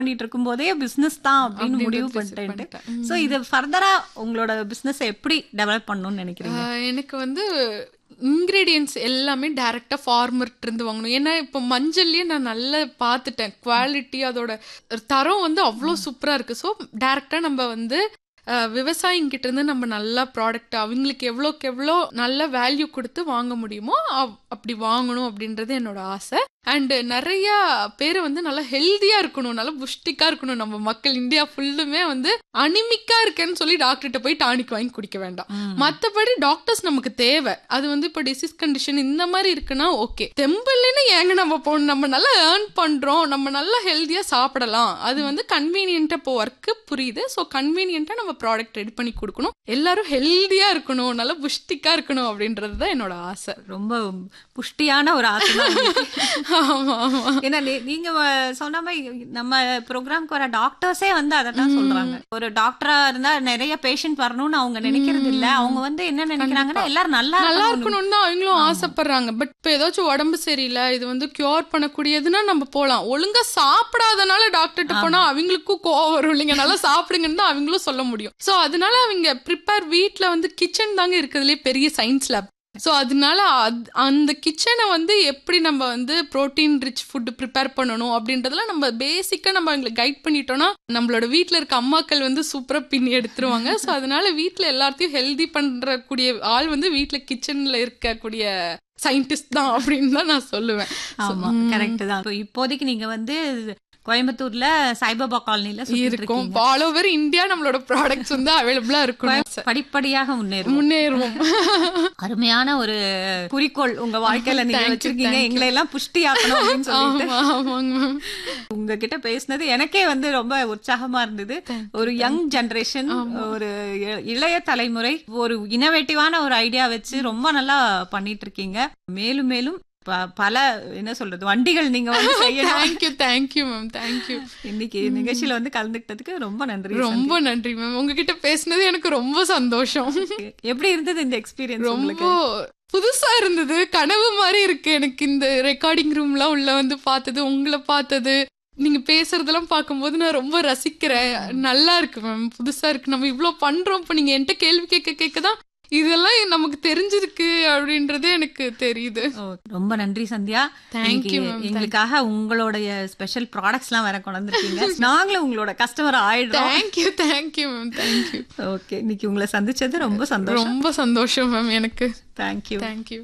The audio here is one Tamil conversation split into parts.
பண்ணிட்டு இருக்கும் போதே பிசினஸ் தான் அப்படின்னு அப்படின்னு முடிவு decide பண்ணிட்டேன்ட்டு பண்ணிட்டேன். சோ இது ஃபர்தரா உங்களோட பிசினஸ் எப்படி டெவலப் பண்ணணும்னு நினைக்கிறீங்க ஆஹ் எனக்கு வந்து இன்க்ரீடியன்ஸ் எல்லாமே டைரக்டா ஃபார்மர்ட் இருந்து வாங்கணும் ஏன்னா இப்போ மஞ்சள்லயே நான் நல்லா பார்த்துட்டேன் குவாலிட்டி அதோட தரம் வந்து அவ்வளோ சூப்பரா இருக்கு ஸோ டைரக்டா நம்ம வந்து விவசாயிங்கிட்ட இருந்து நம்ம நல்ல ப்ராடக்ட் அவங்களுக்கு எவ்வளோக்கு எவ்வளோ நல்ல வேல்யூ கொடுத்து வாங்க முடியுமோ அவ்- அப்படி வாங்கணும் அப்படின்றது என்னோட ஆசை அண்ட் நிறைய பேர் வந்து நல்லா ஹெல்தியா இருக்கணும் நல்லா புஷ்டிக்கா இருக்கணும் நம்ம மக்கள் இந்தியா ஃபுல்லுமே வந்து அனிமிக்கா இருக்கேன்னு சொல்லி டாக்டர்கிட்ட போய் டானிக் வாங்கி குடிக்க வேண்டாம் ம். மத்தபடி டாக்டர்ஸ் நமக்கு தேவை அது வந்து இப்போ டிசீஸ் கண்டிஷன் இந்த மாதிரி இருக்குன்னா ஓகே தெம்பிள்னு ஏங்க நம்ம போகணும் நம்ம நல்லா ஏர்ன் பண்றோம் நம்ம நல்லா ஹெல்தியா சாப்பிடலாம் அது வந்து கன்வீனியன்ட்டா இப்போ ஒர்க்கு புரியுது ஸோ கன்வீனியன்ட்டா நம்ம ப்ராடக்ட் ரெடி பண்ணி கொடுக்கணும் எல்லாரும் ஹெல்தியா இருக்கணும் நல்லா புஷ்டிக்கா இருக்கணும் அப்படின்றது தான் என்னோட ஆசை ரொம்ப புஷ்டியான ஒரு ஆசை தான் உங்களுக்கு. ஆமா ஆமா ஏன்னா நீ- நீங்க வ- சொன்ன மாதிரி நம்ம ப்ரோக்ராம்க்கு வர டாக்டர்ஸே வந்து அதை தான் சொல்றாங்க ஒரு டாக்டரா இருந்தா நிறைய பேஷண்ட் வரணும்னு அவங்க நினைக்கிறது இல்ல அவங்க வந்து என்ன நினைக்கிறாங்கன்னா எல்லாரும் நல்லா நல்லா இருக்கணும். இருக்கணும்னு தான் அவங்களும் ஆசைப்படுறாங்க பட் இப்போ ஏதாச்சும் உடம்பு சரியில்லை இது வந்து கியூர் பண்ணக்கூடியதுன்னா நம்ம போலாம் ஒழுங்கா சாப்பிடாதனால டாக்டர்கிட்ட போனா அவங்களுக்கும் கோவம் வரும் இல்லைங்க நல்லா சாப்பிடுங்கன்னு தான் அவங்களும் சொல்ல முடியும் சோ அதனால அவங்க ப்ரிப்பேர் வீட்ல வந்து கிச்சன் தாங்க இருக்கிறதுலே பெரிய சயின்ஸ் லேப் ஸோ அதனால அத்- அந்த கிச்சனை வந்து எப்படி நம்ம வந்து ப்ரோட்டீன் ரிச் ஃபுட் ப்ரிப்பேர் பண்ணணும் அப்படின்றதுல நம்ம பேசிக்காக நம்ம அவங்களை கைட் பண்ணிட்டோம்னா நம்மளோட வீட்டில் இருக்க அம்மாக்கள் வந்து சூப்பராக பின்னி எடுத்துருவாங்க ஸோ அதனால வீட்டில் எல்லாத்தையும் ஹெல்தி பண்ணுறக்கூடிய ஆள் வந்து வீட்டில் கிச்சனில் இருக்கக்கூடிய சயின்டிஸ்ட் தான் அப்படின்னு தான் நான் சொல்லுவேன் ஆமா கரெக்ட் தான் இப்போ இப்போதைக்கு நீங்க வந்து கோயம்புத்தூர்ல சாய்பாபா காலனில சுத்திட்டு இருக்கும் இருக்கீங்க ஆல் ஓவர் இந்தியா நம்மளோட ப்ராடக்ட்ஸ் வந்து அவைலபிளா இருக்கும் படிப்படியாக முன்னேறும் முன்னேறுவோம் அருமையான ஒரு குறிக்கோள் உங்க வாழ்க்கையில நீங்க Thank you, வச்சிருக்கீங்க thank you. எங்களை எல்லாம் புஷ்டி ஆக்கணும் அப்படின்னு சொல்லிட்டு ஆமா ஆமாங்க மேம் உங்ககிட்ட பேசினது எனக்கே வந்து ரொம்ப உற்சாகமா இருந்தது ஒரு யங் ஜெனரேஷன் ஒரு இ- இளைய தலைமுறை ஒரு இனோவேட்டிவான ஒரு ஐடியா வச்சு ரொம்ப நல்லா பண்ணிட்டு இருக்கீங்க மேலும் மேலும் ப- பல என்ன சொல்றது வண்டிகள் நீங்க வந்து செய்யணும் தேங்க்யூ தேங்க்யூ மேம் தேங்க்யூ இன்னைக்கு நிகழ்ச்சியில வந்து கலந்துக்கிட்டதுக்கு ரொம்ப நன்றி ரொம்ப நன்றி மேம் உங்ககிட்ட பேசினது எனக்கு ரொம்ப சந்தோஷம் சந்தியா. எப்படி இருந்தது இந்த எக்ஸ்பீரியன்ஸ் உங்களுக்கு ரொம்ப புதுசா இருந்தது கனவு மாதிரி இருக்கு எனக்கு இந்த ரெக்கார்டிங் ரூம்லாம் உள்ள வந்து பார்த்தது உங்களை பார்த்தது நீங்க பேசுறதெல்லாம் பார்க்கும்போது நான் ரொம்ப ரசிக்கிறேன் நல்லா இருக்கு மேம் புதுசா இருக்கு நம்ம இவ்ளோ பண்றோம் இப்போ நீங்க என்கிட்ட கேள்வி கேட்க கேட்க தான் இதெல்லாம் நமக்கு தெரிஞ்சிருக்கு அப்படின்றது எனக்கு தெரியுது ஓ, ரொம்ப நன்றி சந்தியா Thank இன்னைக்கு you, ma'am. எங்களுக்காக உங்களுடைய ஸ்பெஷல் ப்ராடக்ட்ஸ் எல்லாம் வேற கொண்டு வந்திருக்கீங்க நாங்களும் உங்களோட கஸ்டமர் ஆயிடுறோம் thank you thank you ma'am thank you okay இன்னைக்கு உங்களை சந்திச்சது ரொம்ப சந்தோஷம் ரொம்ப சந்தோஷம் மேம் எனக்கு தேங்க்யூ தேங்க்யூ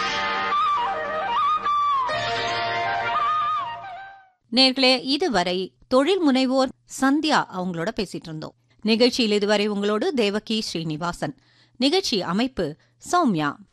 நேர்களே இதுவரை தொழில் முனைவோர் சந்தியா அவங்களோட பேசிட்டு இருந்தோம் நிகழ்ச்சியில் இதுவரை உங்களோடு தேவகி ஸ்ரீனிவாசன் நிகழ்ச்சி அமைப்பு சௌமியா